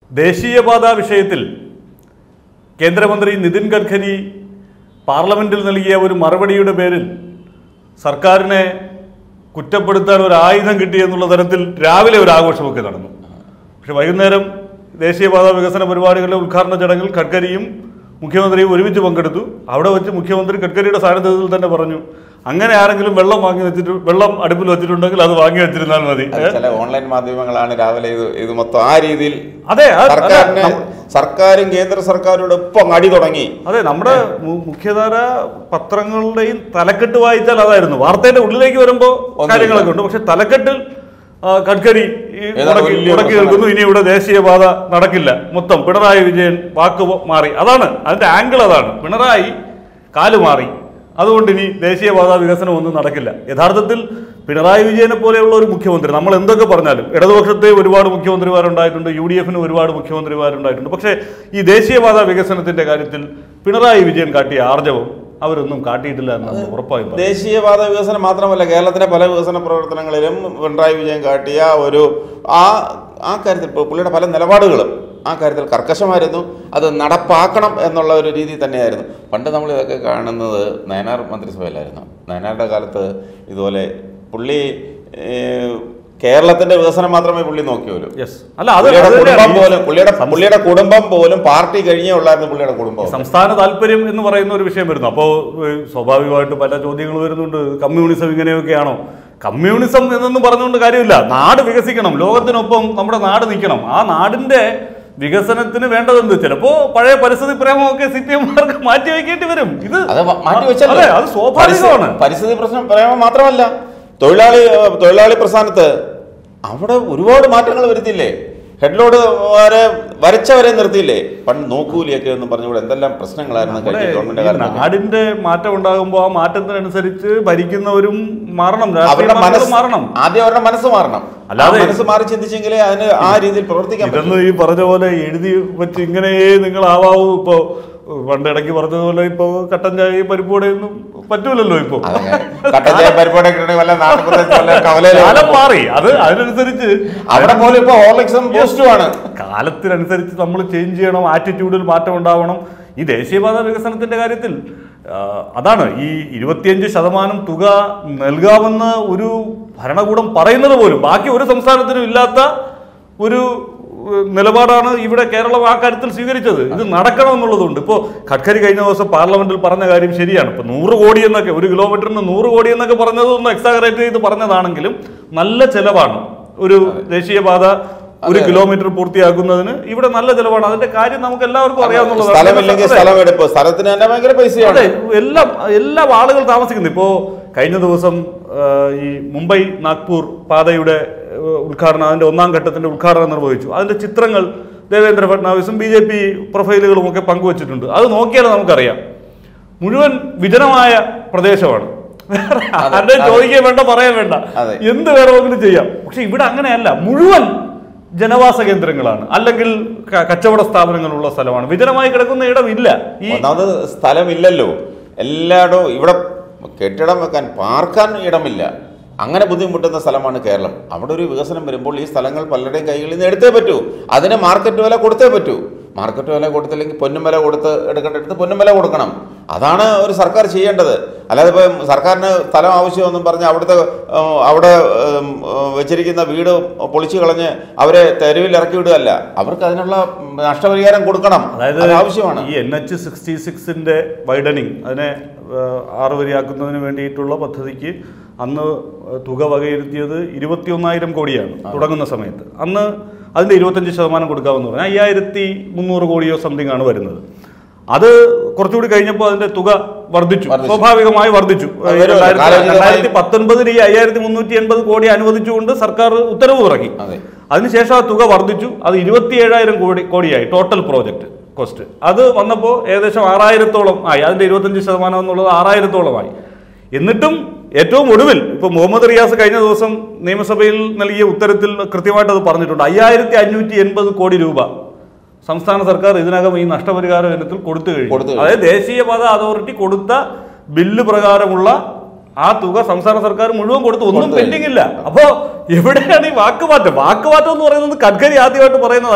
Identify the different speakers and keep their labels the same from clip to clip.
Speaker 1: ദേശീയപാത വിഷയത്തിൽ കേന്ദ്രമന്ത്രി നിതിൻ ഗഡ്കരി പാർലമെന്റിൽ നൽകിയ ഒരു മറുപടിയുടെ പേരിൽ സർക്കാരിനെ കുറ്റപ്പെടുത്താൻ ഒരു ആയുധം കിട്ടി എന്നുള്ള തരത്തിൽ രാവിലെ ഒരു ആഘോഷമൊക്കെ നടന്നു പക്ഷെ വൈകുന്നേരം ദേശീയപാത വികസന പരിപാടികളുടെ ഉദ്ഘാടന ചടങ്ങിൽ ഗഡ്കരിയും മുഖ്യമന്ത്രിയും ഒരുമിച്ച് പങ്കെടുത്തു അവിടെ വെച്ച് മുഖ്യമന്ത്രി ഗഡ്കരിയുടെ സാന്നിധ്യത്തിൽ തന്നെ പറഞ്ഞു അങ്ങനെ ആരെങ്കിലും വെള്ളം വാങ്ങി വെച്ചിട്ട് വെള്ളം അടുപ്പിൽ വെച്ചിട്ടുണ്ടെങ്കിൽ അത് വാങ്ങി വെച്ചിരുന്നാൽ മതി
Speaker 2: അത് ചില ഓൺലൈൻ മാധ്യമങ്ങളാണ് രാവിലെ ഇത് ഇത് മൊത്തം ആ രീതിയിൽ
Speaker 1: അതെ അത്
Speaker 2: സർക്കാരിന്
Speaker 1: അതെ,
Speaker 2: സർക്കാരും കേന്ദ്ര സർക്കാരോട് ഒപ്പം അടി തുടങ്ങി
Speaker 1: അതെ നമ്മുടെ മു- മുഖ്യധാര പത്രങ്ങളുടെയും തലക്കെട്ട് വായിച്ചാൽ അതായിരുന്നു വാർത്തയുടെ ഉള്ളിലേക്ക് വരുമ്പോൾ
Speaker 2: ഒന്നുമില്ല.
Speaker 1: കാര്യങ്ങളൊക്കെ ഉണ്ട് പക്ഷെ തലക്കെട്ടിൽ ആ, ഗഡ്കരി ഈ
Speaker 2: ഏതാണ്ട്
Speaker 1: മുടക്കി
Speaker 2: വലിയ
Speaker 1: മുടക്കി
Speaker 2: പ്രശ്നം.
Speaker 1: നിൽക്കുന്നു ഇനി ഇവിടെ ദേശീയപാത നടക്കില്ല മൊത്തം പിണറായി വിജയൻ വാക്ക് പോ- മാറി അതാണ് അതിന്റെ ആംഗിൾ അതാണ് പിണറായി കാല് മാറി അതുകൊണ്ട് ഇനി ദേശീയപാത വികസനം ഒന്നും നടക്കില്ല യഥാർത്ഥത്തിൽ പിണറായി വിജയനെ പോലെയുള്ള ഒരു മുഖ്യമന്ത്രി നമ്മൾ എന്തൊക്കെ പറഞ്ഞാലും ഇടതുപക്ഷത്തെ ഒരുപാട് മുഖ്യമന്ത്രിമാരുണ്ടായിട്ടുണ്ട് യു ഡി എഫിന് ഒരുപാട് മുഖ്യമന്ത്രിമാരുണ്ടായിട്ടുണ്ട് പക്ഷേ ഈ ദേശീയപാത വികസനത്തിന്റെ കാര്യത്തിൽ പിണറായി വിജയൻ കാട്ടിയ ആർജവം അവരൊന്നും കാട്ടിയിട്ടില്ല എന്ന് നമ്മൾ ഉറപ്പായും പറയും.
Speaker 2: ദേശീയപാത വികസനം മാത്രമല്ല കേരളത്തിലെ പല വികസന പ്രവർത്തനങ്ങളിലും പിണറായി വിജയൻ കാട്ടിയ ഒരു ആ ആ കാര്യത്തിൽ ഇപ്പോൾ പുള്ളിയുടെ പല നിലപാടുകളും ആ കാര്യത്തിൽ കർക്കശമായിരുന്നു അത് നടപ്പാക്കണം എന്നുള്ള ഒരു രീതി തന്നെയായിരുന്നു പണ്ട് നമ്മൾ ഇതൊക്കെ കാണുന്നത് നയനാർ മന്ത്രിസഭയിലായിരുന്നു നയനാരുടെ കാലത്ത് ഇതുപോലെ പുള്ളി ഏഹ്, കേരളത്തിന്റെ വികസനം മാത്രമേ പുള്ളി നോക്കിയുള്ളൂ
Speaker 1: Yes. അല്ല അത്
Speaker 2: പുള്ളിയുടെ
Speaker 1: അത്
Speaker 2: കുടുംബം
Speaker 1: തന്നെയാണ്.
Speaker 2: പോലും പുള്ളിയുടെ
Speaker 1: സം-
Speaker 2: പുള്ളിയുടെ കുടുംബം പോലും പാർട്ടി കഴിഞ്ഞേ ഉള്ളായിരുന്നു പുള്ളിയുടെ കുടുംബം
Speaker 1: സംസ്ഥാന താല്പര്യം എന്ന് പറയുന്ന ഒരു വിഷയം വരുന്നു അപ്പോൾ ഏഹ്, സ്വാഭാവികമായിട്ട് പല ചോദ്യങ്ങൾ വരുന്നുണ്ട് കമ്മ്യൂണിസം ഇങ്ങനെയൊക്കെയാണോ കമ്മ്യൂണിസം എന്നൊന്നും പറഞ്ഞുകൊണ്ട് കാര്യമില്ല നാട് വികസിക്കണം ലോകത്തിനൊപ്പം നമ്മുടെ നാട് നിൽക്കണം ആ നാടിന്റെ വികസനത്തിന് വേണ്ടതെന്ത് ചിലപ്പോ പഴയ പരിസ്ഥിതി പ്രേമമൊക്കെ സി പി എംമാർക്ക് മാറ്റി വയ്ക്കേണ്ടി വരും ഇത്
Speaker 2: അത് മ- മാറ്റി വെച്ചല്ലോ.
Speaker 1: അതെ അത് സ്വാഭാവികമാണ്
Speaker 2: പരിസ്ഥിതി- പരിസ്ഥിതി പ്രശ്നം പ്രേമം മാത്രമല്ല തൊഴിലാളി ഏഹ്, തൊഴിലാളി പ്രസ്ഥാനത്ത് അവിടെ ഒരുപാട് മാറ്റങ്ങൾ വരുത്തിയില്ലേ ഹെഡ്ലോഡ് വരെ വരച്ചവരെ നിർത്തിയില്ലേ പണ്ട് നോക്കൂലിയൊക്കെ എന്ന് പറഞ്ഞുകൂടെ എന്തെല്ലാം പ്രശ്നങ്ങളായിരുന്നു
Speaker 1: നമ്മുടെ
Speaker 2: കഴിഞ്ഞ ഗവൺമെന്റ്
Speaker 1: ഈ
Speaker 2: കാലത്തൊക്കെ
Speaker 1: നാടിന്റെ മാറ്റം ഉണ്ടാകുമ്പോൾ ആ മാറ്റത്തിനനുസരിച്ച് ഭരിക്കുന്നവരും മാറണം രാഷ്ട്രീയ
Speaker 2: അവരുടെ മനസ്സ്
Speaker 1: പാർട്ടികൾ മാറണം
Speaker 2: ആദ്യം അവരുടെ മനസ്സ് മാറണം
Speaker 1: അല്ലാതെ-
Speaker 2: ആ മനസ്സ് മാറി ചിന്തിച്ചെങ്കിലേ അതിന് ആ രീതിയിൽ പ്രവർത്തിക്കാൻ പറ്റൂ.
Speaker 1: ഇതൊന്നും ഈ പറഞ്ഞ പോലെ എഴുതി വെച്ച് ഇങ്ങനെ നിങ്ങൾ ആവാവൂ ഇപ്പോ പണ്ട് ഇടയ്ക്ക് പറഞ്ഞതുപോലെ ഇപ്പോ കട്ടൻ ചായയും പരിപ്പൂടെയൊന്നും പറ്റൂലല്ലോ ഇപ്പോ
Speaker 2: അതങ്ങനെ കട്ടൻ ചായ പരിപാടി കിട്ടണമെങ്കിൽ വല്ല നാട്ടുപ്രദേശത്ത് വല്ല കവലയിലോ
Speaker 1: കാലം മാറി അത് അതിനനുസരിച്ച്
Speaker 2: അവിടെ പോലും ഇപ്പൊ ഹോർലിക്സും ബൂസ്റ്റും ആണ്
Speaker 1: കാലത്തിനനുസരിച്ച് നമ്മൾ ചേഞ്ച് ചെയ്യണം ആറ്റിറ്റ്യൂഡിൽ മാറ്റം ഉണ്ടാവണം ഈ ദേശീയപാത വികസനത്തിന്റെ കാര്യത്തിൽ ആ, അതാണ് ഈ ഇരുപത്തിയഞ്ച് ശതമാനം തുക നൽകാമെന്ന് ഒരു ഭരണകൂടം പറയുന്നത് പോലും ബാക്കി ഒരു സംസ്ഥാനത്തിനും ഇല്ലാത്ത ഒരു ഏഹ്, നിലപാടാണ് ഇവിടെ കേരളം ആ കാര്യത്തിൽ സ്വീകരിച്ചത് ഇത് നടക്കണം എന്നുള്ളതുണ്ട് ഇപ്പോൾ ഖഡ്കരി കഴിഞ്ഞ ദിവസം പാർലമെന്റിൽ പറഞ്ഞ കാര്യം ശരിയാണ് ഇപ്പൊ നൂറ് കോടി എന്നൊക്കെ ഒരു കിലോമീറ്ററിന് നൂറ് കോടി എന്നൊക്കെ പറഞ്ഞത് ഒന്ന് എക്സാഗറേറ്റ് ചെയ്ത് പറഞ്ഞതാണെങ്കിലും നല്ല ചെലവാണ് ഒരു ദേശീയപാത ഒരു കിലോമീറ്റർ പൂർത്തിയാക്കുന്നതിന് ഇവിടെ നല്ല ചെലവാണ് അതിന്റെ കാര്യം നമുക്ക് എല്ലാവർക്കും അറിയാവുന്നതാണ്
Speaker 2: സ്ഥലമില്ലെങ്കിൽ
Speaker 1: അതെ.
Speaker 2: സ്ഥലം എടുപ്പ് സ്ഥലത്തിന് തന്നെ ഭയങ്കര പൈസയാണ്
Speaker 1: അതെ എല്ലാം എല്ലാ ആളുകൾ താമസിക്കുന്നു ഇപ്പോ കഴിഞ്ഞ ദിവസം ആ, ഈ മുംബൈ നാഗ്പൂർ പാതയുടെ ആ, ഉദ്ഘാടനം അതിന്റെ ഒന്നാം ഘട്ടത്തിന്റെ ഉദ്ഘാടനം നിർവഹിച്ചു അതിന്റെ ചിത്രങ്ങൾ ദേവേന്ദ്ര ഫഡ്നാവിസും ബി ജെ പി പ്രൊഫൈലുകളും ഒക്കെ പങ്കുവച്ചിട്ടുണ്ട് അത് നോക്കിയാൽ നമുക്കറിയാം മുഴുവൻ വിജനമായ പ്രദേശമാണ് വേറെ ആരുടെയും
Speaker 2: അതെ.
Speaker 1: ചോദിക്കാൻ വേണ്ട പറയാൻ വേണ്ട
Speaker 2: അതെ.
Speaker 1: എന്ത് വേണമെങ്കിലും ചെയ്യാം പക്ഷെ ഇവിടെ അങ്ങനെയല്ല മുഴുവൻ ജനവാസ കേന്ദ്രങ്ങളാണ് അല്ലെങ്കിൽ ക- കച്ചവട സ്ഥാപനങ്ങളുള്ള സ്ഥലമാണ് വിജനമായി കിടക്കുന്ന ഇടമില്ല ഈ
Speaker 2: ഒന്നാമത് സ്ഥലമില്ലല്ലോ എല്ലായിടവും ഇവിടെ കെട്ടിടം വെക്കാൻ പാർക്കാൻ ഇടമില്ല അങ്ങനെ ബുദ്ധിമുട്ടുന്ന സ്ഥലമാണ് കേരളം അവിടെ ഒരു വികസനം വരുമ്പോൾ ഈ സ്ഥലങ്ങൾ പലരുടെയും കൈകളിൽ നിന്ന് എടുത്തേ പറ്റൂ അതിന് മാർക്കറ്റ് വില കൊടുത്തേ പറ്റൂ മാർക്കറ്റ് വില കൊടുത്തില്ലെങ്കിൽ പൊന്നും വില കൊടുത്ത് എടുക്കേണ്ടടുത്ത് പൊന്നും വില കൊടുക്കണം അതാണ് ഒരു സർക്കാർ ചെയ്യേണ്ടത് അല്ലാതെ ഇപ്പം സർക്കാരിന് സ്ഥലം ആവശ്യമെന്നും പറഞ്ഞ് അവിടുത്തെ ഉം, അവിടെ ഉം, ഉം, വെച്ചിരിക്കുന്ന വീട് പൊളിച്ചു കളഞ്ഞ് അവരെ തെരുവിൽ ഇറക്കി വിടുകയല്ല അവർക്ക് അതിനുള്ള ഉം, നഷ്ടപരിഹാരം കൊടുക്കണം
Speaker 1: അതായത്
Speaker 2: അത് ആവശ്യമാണ്
Speaker 1: ഈ എൻ എച്ച് സിക്സ്റ്റി സിക്സിന്റെ വൈഡനിങ് അതിനെ ആ, ആറ് വരിയാക്കുന്നതിന് വേണ്ടിയിട്ടുള്ള പദ്ധതിക്ക് അന്ന് തുക വകയിരുത്തിയത് ഇരുപത്തിയൊന്നായിരം കോടിയാണ് തുടങ്ങുന്ന സമയത്ത് അന്ന് അതിന്റെ ഇരുപത്തഞ്ച് ശതമാനം കൊടുക്കാമെന്ന് പറഞ്ഞാൽ അയ്യായിരത്തി മുന്നൂറ് കോടിയോ സംതിങ് ആണ് വരുന്നത് അത് കുറച്ചുകൂടി കഴിഞ്ഞപ്പോൾ അതിന്റെ തുക വർദ്ധിച്ചു
Speaker 2: വർദ്ധിച്ചു.
Speaker 1: സ്വാഭാവികമായി വർദ്ധിച്ചു
Speaker 2: അത് വരുമല്ലോ.
Speaker 1: രണ്ടായിരത്തി
Speaker 2: കാലോചിതമായി-
Speaker 1: രണ്ടായിരത്തി പത്തൊൻപതിൽ ഈ അയ്യായിരത്തി മുന്നൂറ്റി എൺപത് കോടി അനുവദിച്ചുകൊണ്ട് സർക്കാർ ഉത്തരവ് ഇറക്കി
Speaker 2: അതെ
Speaker 1: അതിനുശേഷം ആ തുക വർദ്ധിച്ചു അത് ഇരുപത്തി ഏഴായിരം കോടി കോടിയായി ടോട്ടൽ പ്രോജക്റ്റ് കോസ്റ്റ് അത് വന്നപ്പോൾ ഏകദേശം ആറായിരത്തോളം ആയി അതിന്റെ ഇരുപത്തഞ്ച് ശതമാനം എന്നുള്ളത് ആറായിരത്തോളമായി എന്നിട്ടും ഏറ്റവും ഒടുവിൽ ഇപ്പൊ മുഹമ്മദ് റിയാസ് കഴിഞ്ഞ ദിവസം നിയമസഭയിൽ നൽകിയ ഉത്തരത്തിൽ കൃത്യമായിട്ട് അത് പറഞ്ഞിട്ടുണ്ട് അയ്യായിരത്തി അഞ്ഞൂറ്റി എൺപത് കോടി രൂപ സംസ്ഥാന സർക്കാർ ഇതിനകം ഈ നഷ്ടപരിഹാര ഇനത്തിൽ കൊടുത്തു കഴിഞ്ഞു
Speaker 2: കൊടുത്തു കഴിഞ്ഞു.
Speaker 1: അതായത് ദേശീയപാത അതോറിറ്റി കൊടുത്ത ബില്ല് പ്രകാരമുള്ള ആ തുക സംസ്ഥാന സർക്കാർ മുഴുവൻ കൊടുത്തു ഒന്നും
Speaker 2: കൊടുത്തു കഴിഞ്ഞു.
Speaker 1: പെൻഡിംഗ് ഇല്ല അപ്പോ എവിടെയാണ് ഈ വാക്കുമാറ്റം വാക്കുമാറ്റം എന്ന് പറയുന്നത് ഗഡ്കരി ആദ്യമായിട്ട് പറയുന്നതല്ല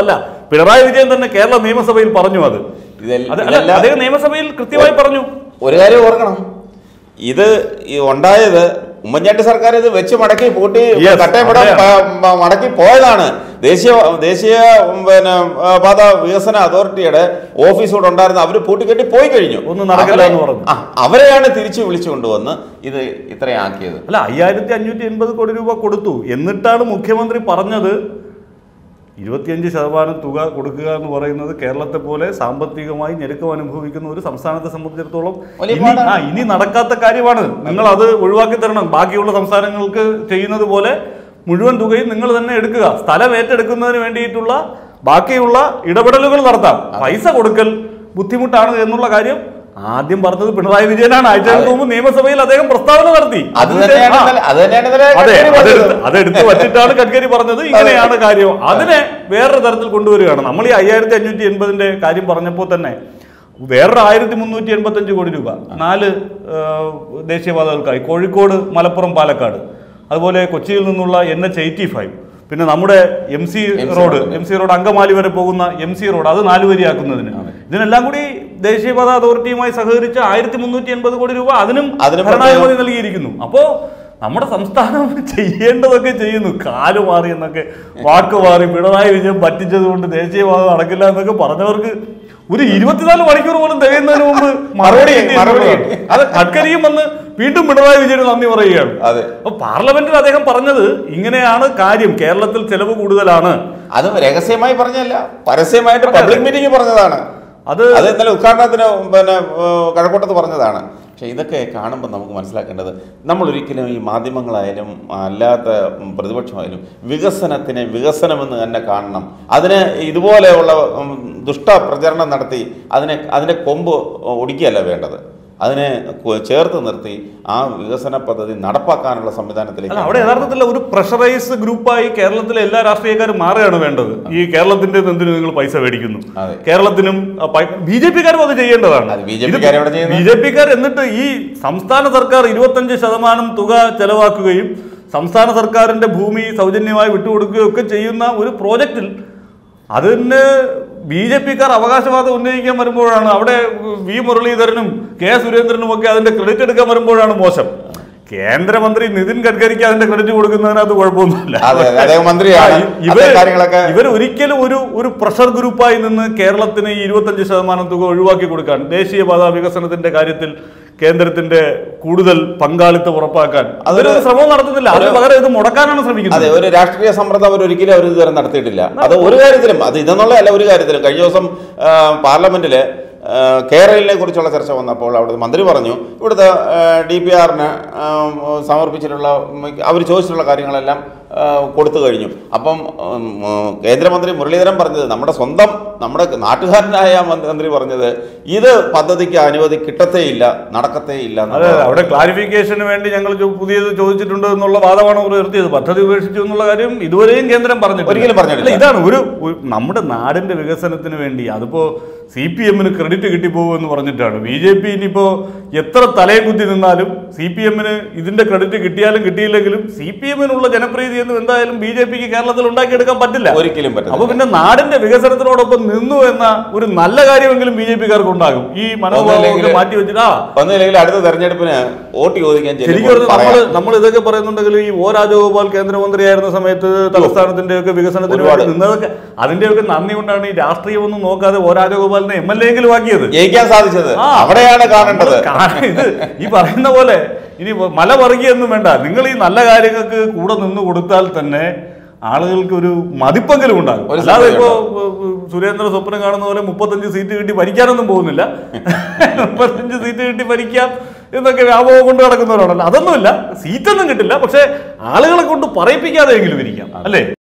Speaker 1: പിണറായി വിജയൻ തന്നെ കേരള നിയമസഭയിൽ പറഞ്ഞു അത്
Speaker 2: ഇതെല്ലാം-
Speaker 1: അത് അല്ല,
Speaker 2: ഇതെല്ലാം-
Speaker 1: അദ്ദേഹം നിയമസഭയിൽ കൃത്യമായി പറഞ്ഞു
Speaker 2: ഒരു കാര്യം ഓർക്കണം ഇത് ഈ ഉണ്ടായത് ഉമ്മൻചാണ്ടി സർക്കാർ ഇത് വെച്ച് മടക്കി പൂട്ടി
Speaker 1: Yes,
Speaker 2: കട്ടയപ്പെടാൻ
Speaker 1: അതെ.
Speaker 2: പ- മ- മടക്കി പോയതാണ് ദേശീയ ദേശീയ ഉം, പിന്നെ ആ, പാത വികസന അതോറിറ്റിയുടെ ഓഫീസ് ഇവിടെ ഉണ്ടായിരുന്ന അവർ പൂട്ടിക്കെട്ടി പോയി കഴിഞ്ഞു
Speaker 1: ഒന്നും നടക്കില്ല എന്ന്
Speaker 2: അവരെ-
Speaker 1: പറഞ്ഞു.
Speaker 2: ആ, അവരെയാണ് തിരിച്ചു വിളിച്ചു കൊണ്ടുവന്ന് ഇത് ഇത്രയും ആക്കിയത്
Speaker 1: അല്ല അയ്യായിരത്തി അഞ്ഞൂറ്റി എൺപത് കോടി രൂപ കൊടുത്തു എന്നിട്ടാണ് മുഖ്യമന്ത്രി പറഞ്ഞത് ഇരുപത്തിയഞ്ച് ശതമാനം തുക കൊടുക്കുക എന്ന് പറയുന്നത് കേരളത്തെ പോലെ സാമ്പത്തികമായി ഞെരുക്കം അനുഭവിക്കുന്ന ഒരു സംസ്ഥാനത്തെ സംബന്ധിച്ചിടത്തോളം
Speaker 2: വലിയ
Speaker 1: ഇനി
Speaker 2: പാടാണ്.
Speaker 1: ആ ഇനി നടക്കാത്ത കാര്യമാണ് നിങ്ങൾ അത് ഒഴിവാക്കി തരണം ബാക്കിയുള്ള സംസ്ഥാനങ്ങൾക്ക് ചെയ്യുന്നത് പോലെ മുഴുവൻ തുകയും നിങ്ങൾ തന്നെ എടുക്കുക സ്ഥലം ഏറ്റെടുക്കുന്നതിന് വേണ്ടിയിട്ടുള്ള ബാക്കിയുള്ള ഇടപെടലുകൾ നടത്താം പൈസ കൊടുക്കൽ ബുദ്ധിമുട്ടാണ് എന്നുള്ള കാര്യം ആദ്യം പറഞ്ഞത് പിണറായി വിജയനാണ് ആഴ്ചകൾക്ക് മുമ്പ് നിയമസഭയിൽ അദ്ദേഹം പ്രസ്താവന നടത്തി
Speaker 2: അത് തന്നെയാണ്
Speaker 1: ആ.
Speaker 2: ഇന്നലെ- അത് തന്നെയാണ് ഇന്നലെ
Speaker 1: അതെ
Speaker 2: ഗഡ്കരി പറഞ്ഞത്.
Speaker 1: അതെടുത്ത് അതെടുത്ത് വച്ചിട്ടാണ് ഗഡ്കരി പറഞ്ഞത് ഇങ്ങനെയാണ് കാര്യം അതിനെ വേറൊരു തരത്തിൽ കൊണ്ടുവരികയാണ് നമ്മൾ ഈ അയ്യായിരത്തി അഞ്ഞൂറ്റി എൺപതിന്റെ കാര്യം പറഞ്ഞപ്പോൾ തന്നെ വേറൊരു ആയിരത്തി മുന്നൂറ്റി എൺപത്തി അഞ്ച് കോടി രൂപ നാല് ആ, ദേശീയപാതകൾക്കായി കോഴിക്കോട് മലപ്പുറം പാലക്കാട് അതുപോലെ കൊച്ചിയിൽ നിന്നുള്ള എൻ എച്ച് എയ്റ്റി ഫൈവ് പിന്നെ നമ്മുടെ M C
Speaker 2: MC
Speaker 1: road
Speaker 2: road.
Speaker 1: M C road Angamaly വരെ പോകുന്ന എം സി റോഡ് അത് നാലുവരിയാക്കുന്നതിന് ഇതിനെല്ലാം കൂടി ദേശീയപാത അതോറിറ്റിയുമായി സഹകരിച്ച ആയിരത്തി മുന്നൂറ്റി എൺപത് കോടി രൂപ അതിനും
Speaker 2: അതിനും
Speaker 1: ഭരണാനുമതി നൽകിയിരിക്കുന്നു അപ്പോ നമ്മുടെ സംസ്ഥാനം ചെയ്യേണ്ടതൊക്കെ ചെയ്യുന്നു കാല് മാറി എന്നൊക്കെ വാക്ക് മാറി പിണറായി വിജയൻ പറ്റിച്ചത് കൊണ്ട് ദേശീയപാത നടക്കില്ല എന്നൊക്കെ പറഞ്ഞവർക്ക് ഒരു ഇരുപത്തിനാല് മണിക്കൂർ പോലും തികയുന്നതിന് മുമ്പ് മറുപടി കിട്ടി
Speaker 2: മറുപടി
Speaker 1: എന്നുള്ളതാണ്. അത് ഗഡ്കരിയും വന്ന് വീണ്ടും പിണറായി വിജയന് നന്ദി പറയുകയാണ്
Speaker 2: അതെ
Speaker 1: അപ്പൊ പാർലമെന്റിൽ അദ്ദേഹം പറഞ്ഞത് ഇങ്ങനെയാണ് കാര്യം കേരളത്തിൽ ചെലവ് കൂടുതലാണ്
Speaker 2: അത് രഹസ്യമായി പറഞ്ഞല്ല പരസ്യമായിട്ട്
Speaker 1: അതെ,
Speaker 2: പബ്ലിക്
Speaker 1: അതെ.
Speaker 2: മീറ്റിംഗ് പറഞ്ഞതാണ്
Speaker 1: അത്
Speaker 2: അത് ഇന്നലെ ഉദ്ഘാടനത്തിന് പിന്നെ ഏഹ്, കഴക്കൂട്ടത്ത് പറഞ്ഞതാണ് പക്ഷെ ഇതൊക്കെ കാണുമ്പോൾ നമുക്ക് മനസ്സിലാക്കേണ്ടത് നമ്മൾ ഒരിക്കലും ഈ മാധ്യമങ്ങളായാലും അല്ലാത്ത ഉം, പ്രതിപക്ഷമായാലും വികസനത്തിനെ വികസനമെന്ന് തന്നെ കാണണം അതിന് ഇതുപോലെയുള്ള ഉം, ദുഷ്ട പ്രചരണം നടത്തി അതിനെ അതിൻ്റെ കൊമ്പ് ഒടിക്കുകയല്ല വേണ്ടത് അതിനെ കു- ചേർത്ത് നിർത്തി ആ വികസന പദ്ധതി നടപ്പാക്കാനുള്ള സംവിധാനത്തിലേക്ക്
Speaker 1: അല്ല അവിടെ യഥാർത്ഥത്തിൽ ഒരു പ്രഷറൈസ് ഗ്രൂപ്പായി കേരളത്തിലെ എല്ലാ രാഷ്ട്രീയക്കാരും മാറുകയാണ് വേണ്ടത് ഈ കേരളത്തിന്റെ എന്തിനു നിങ്ങൾ പൈസ മേടിക്കുന്നു
Speaker 2: അതെ.
Speaker 1: കേരളത്തിനും ബി ജെ പിക്കാരും അത് ചെയ്യേണ്ടതാണ്
Speaker 2: അത് BJP ക്കാര് എവിടെ ചെയ്യുന്നത്?
Speaker 1: ബി ജെ പിക്കാർ എന്നിട്ട് ഈ സംസ്ഥാന സർക്കാർ ഇരുപത്തഞ്ച് ശതമാനം തുക ചെലവാക്കുകയും സംസ്ഥാന സർക്കാരിന്റെ ഭൂമി സൗജന്യമായി വിട്ടുകൊടുക്കുകയും ഒക്കെ ചെയ്യുന്ന ഒരു പ്രോജക്റ്റിൽ അതിന് ബി ജെ പിക്കാർ അവകാശവാദം ഉന്നയിക്കാൻ വരുമ്പോഴാണ് അവിടെ വി മുരളീധരനും കെ സുരേന്ദ്രനും ഒക്കെ അതിന്റെ ക്രെഡിറ്റ് എടുക്കാൻ വരുമ്പോഴാണ് മോശം കേന്ദ്രമന്ത്രി നിതിൻ ഗഡ്കരിക്ക് അതിന്റെ ക്രെഡിറ്റ് കൊടുക്കുന്നതിനകത്ത് കുഴപ്പമൊന്നുമില്ല
Speaker 2: അതെ, അതെ, അദ്ദേഹം മന്ത്രിയാണ്.
Speaker 1: ഇവര്
Speaker 2: അത്തരം കാര്യങ്ങളൊക്കെ-
Speaker 1: ഇവർ ഒരിക്കലും ഒരു ഒരു പ്രഷർ ഗ്രൂപ്പായി നിന്ന് കേരളത്തിന് ഈ ഇരുപത്തഞ്ച് ശതമാനം തുക ഒഴിവാക്കി കൊടുക്കാൻ ദേശീയപാത വികസനത്തിന്റെ കാര്യത്തിൽ കേന്ദ്രത്തിന്റെ കൂടുതൽ പങ്കാളിത്തം ഉറപ്പാക്കാൻ അതൊരു ശ്രമം നടത്തുന്നില്ല അതിന് പകരം ഇത് മുടക്കാനാണ്
Speaker 2: അതെ
Speaker 1: ശ്രമിക്കുന്നത്
Speaker 2: ഒരു രാഷ്ട്രീയ സമ്മർദ്ദം അവർ ഒരിക്കലും അവർ ഇതുവരെ നടത്തിയിട്ടില്ല അത് ഒരു കാര്യത്തിലും അത് ഇതെന്നുള്ളതല്ല ഒരു കാര്യത്തിലും കഴിഞ്ഞ ദിവസം ആ, പാർലമെന്റില് ആ, കേരളിനെ കുറിച്ചുള്ള ചർച്ച വന്നപ്പോൾ അവിടുത്തെ മന്ത്രി പറഞ്ഞു ഇവിടുത്തെ ഡി പി ആറിന് സമർപ്പിച്ചിട്ടുള്ള അവർ ചോദിച്ചിട്ടുള്ള കാര്യങ്ങളെല്ലാം ആ, കൊടുത്തു കഴിഞ്ഞു അപ്പം ഉം, ഉം, കേന്ദ്രമന്ത്രി മുരളീധരൻ പറഞ്ഞത് നമ്മുടെ സ്വന്തം നമ്മുടെ നാട്ടുകാരനായ മന്ത്രി പറഞ്ഞത് ഇത് പദ്ധതിക്ക് അനുമതി കിട്ടത്തേയില്ല നടക്കത്തേയില്ല
Speaker 1: അതെ
Speaker 2: എന്നുള്ളതാണ്.
Speaker 1: അതെ. അവിടെ ക്ലാരിഫിക്കേഷന് വേണ്ടി ഞങ്ങൾ ചോ- പുതിയത് ചോദിച്ചിട്ടുണ്ട് എന്നുള്ള വാദമാണ് അവർ ഉയർത്തിയത് പദ്ധതി ഉപേക്ഷിച്ചു എന്നുള്ള കാര്യം ഇതുവരെയും കേന്ദ്രം പറഞ്ഞിട്ടില്ല
Speaker 2: ഒരിക്കലും പറഞ്ഞിട്ടില്ല.
Speaker 1: അല്ല, ഇതാണ് ഒരു ഒരു നമ്മുടെ നാടിന്റെ വികസനത്തിന് വേണ്ടി അതിപ്പോ സി പി എമ്മിന് ക്രെഡിറ്റ് കിട്ടിപ്പോകും എന്ന് പറഞ്ഞിട്ടാണ് ബി ജെ പി ഇനിയിപ്പോ എത്ര തലയെ കുത്തി നിന്നാലും സി പി എമ്മിന് ഇതിന്റെ ക്രെഡിറ്റ് കിട്ടിയാലും കിട്ടിയില്ലെങ്കിലും സി പി എമ്മിനുള്ള ജനപ്രീതി എന്ന് എന്തായാലും ബി ജെ പിക്ക് കേരളത്തിൽ ഉണ്ടാക്കിയെടുക്കാൻ പറ്റില്ല
Speaker 2: ഒരിക്കലും പറ്റില്ല.
Speaker 1: അപ്പൊ പിന്നെ നാടിന്റെ വികസനത്തിനോടൊപ്പം നിന്നു എന്ന ഒരു നല്ല കാര്യമെങ്കിലും ബി ജെ പിക്കാർക്ക് ഉണ്ടാകും ഈ മനോഭാവമൊക്കെ
Speaker 2: ഒന്നുമില്ലെങ്കില്
Speaker 1: മാറ്റി വെച്ചിട്ട് ആ
Speaker 2: ഒന്നുമില്ലെങ്കിൽ അടുത്ത തെരഞ്ഞെടുപ്പിന് വോട്ട് ചോദിക്കാൻ
Speaker 1: ശരിക്കും
Speaker 2: ചെല്ലുമ്പോൾ
Speaker 1: പറഞ്ഞാൽ നമ്മൾ
Speaker 2: പറയാം.
Speaker 1: നമ്മൾ ഇതൊക്കെ പറയുന്നുണ്ടെങ്കിൽ ഈ ഒ രാജഗോപാൽ കേന്ദ്രമന്ത്രിയായിരുന്ന സമയത്ത് തലസ്ഥാനത്തിന്റെ ഒക്കെ വികസനത്തിന്
Speaker 2: ഒരുപാട്.
Speaker 1: വേണ്ടി നിന്നതൊക്കെ അതിന്റെയൊക്കെ നന്ദി കൊണ്ടാണ് ഈ രാഷ്ട്രീയമൊന്നും നോക്കാതെ ഒ രാജഗോപാലിനെ എം എൽ എ എങ്കിലും ആക്കിയത്
Speaker 2: ജയിക്കാൻ സാധിച്ചത്
Speaker 1: ആ.
Speaker 2: അവിടെയാണ് കാണേണ്ടത്
Speaker 1: നമ്മള് കാണ- ഇത് ഈ പറയുന്ന പോലെ ഇനി മല പറിക്കുകയൊന്നും വേണ്ട നിങ്ങൾ ഈ നല്ല കാര്യങ്ങൾക്ക് കൂടെ നിന്ന് കൊടുത്താൽ തന്നെ ആളുകൾക്ക് ഒരു മതിപ്പെങ്കിലും ഉണ്ടാകും
Speaker 2: ഒരു
Speaker 1: അല്ലാതെ ഇപ്പോ
Speaker 2: സംഗതിയുണ്ടാകും.
Speaker 1: ഏഹ്, സുരേന്ദ്ര സ്വപ്നം കാണുന്ന പോലെ മുപ്പത്തഞ്ച് സീറ്റ് കിട്ടി ഭരിക്കാനൊന്നും പോകുന്നില്ല മുപ്പത്തഞ്ച് സീറ്റ് കിട്ടി ഭരിക്കാം എന്നൊക്കെ വ്യാപകം കൊണ്ട് നടക്കുന്നവരാണല്ലോ അതൊന്നുമില്ല സീറ്റൊന്നും കിട്ടില്ല പക്ഷെ ആളുകളെ കൊണ്ട് പറയിപ്പിക്കാതെയെങ്കിലും ഇരിക്കാം അല്ലേ